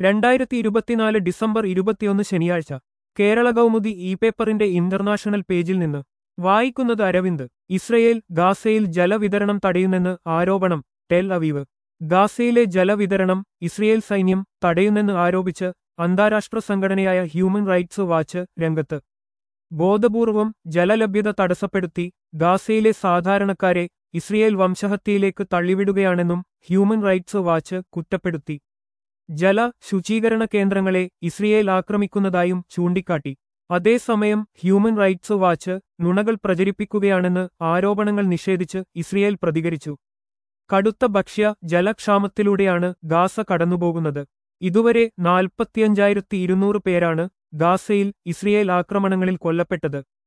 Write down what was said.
രണ്ടായിരത്തി ഇരുപത്തിനാല് ഡിസംബർ ഇരുപത്തിയൊന്ന് ശനിയാഴ്ച കേരള കൗമുദി ഇ പേപ്പറിന്റെ ഇന്റർനാഷണൽ പേജിൽ നിന്ന് വായിക്കുന്നത് അരവിന്ദ് ഇസ്രയേൽ ഗാസയിൽ ജലവിതരണം തടയുന്നെന്ന് ആരോപണം ടെൽ അവീവ് ഗാസയിലെ ജലവിതരണം ഇസ്രയേൽ സൈന്യം തടയുന്നെന്ന് ആരോപിച്ച് അന്താരാഷ്ട്ര സംഘടനയായ ഹ്യൂമൻ റൈറ്റ്സ് വാച്ച് രംഗത്ത് ബോധപൂർവം ജലലഭ്യത തടസ്സപ്പെടുത്തി ഗാസയിലെ സാധാരണക്കാരെ ഇസ്രയേൽ വംശഹത്യയിലേക്ക് തള്ളിവിടുകയാണെന്നും ഹ്യൂമൻ റൈറ്റ്സ് വാച്ച് കുറ്റപ്പെടുത്തി ജല ശുചീകരണ കേന്ദ്രങ്ങളെ ഇസ്രയേൽ ആക്രമിക്കുന്നതായും ചൂണ്ടിക്കാട്ടി അതേസമയം ഹ്യൂമൻ റൈറ്റ്സ് വാച്ച് നുണകൾ പ്രചരിപ്പിക്കുകയാണെന്ന് ആരോപണങ്ങൾ നിഷേധിച്ച് ഇസ്രയേൽ പ്രതികരിച്ചു കടുത്ത ഭക്ഷ്യ ജലക്ഷാമത്തിലൂടെയാണ് ഗാസ കടന്നുപോകുന്നത് ഇതുവരെ നാൽപ്പത്തിയഞ്ചായിരത്തി ഇരുന്നൂറ് പേരാണ് ഗാസയിൽ ഇസ്രയേൽ ആക്രമണങ്ങളിൽ കൊല്ലപ്പെട്ടത്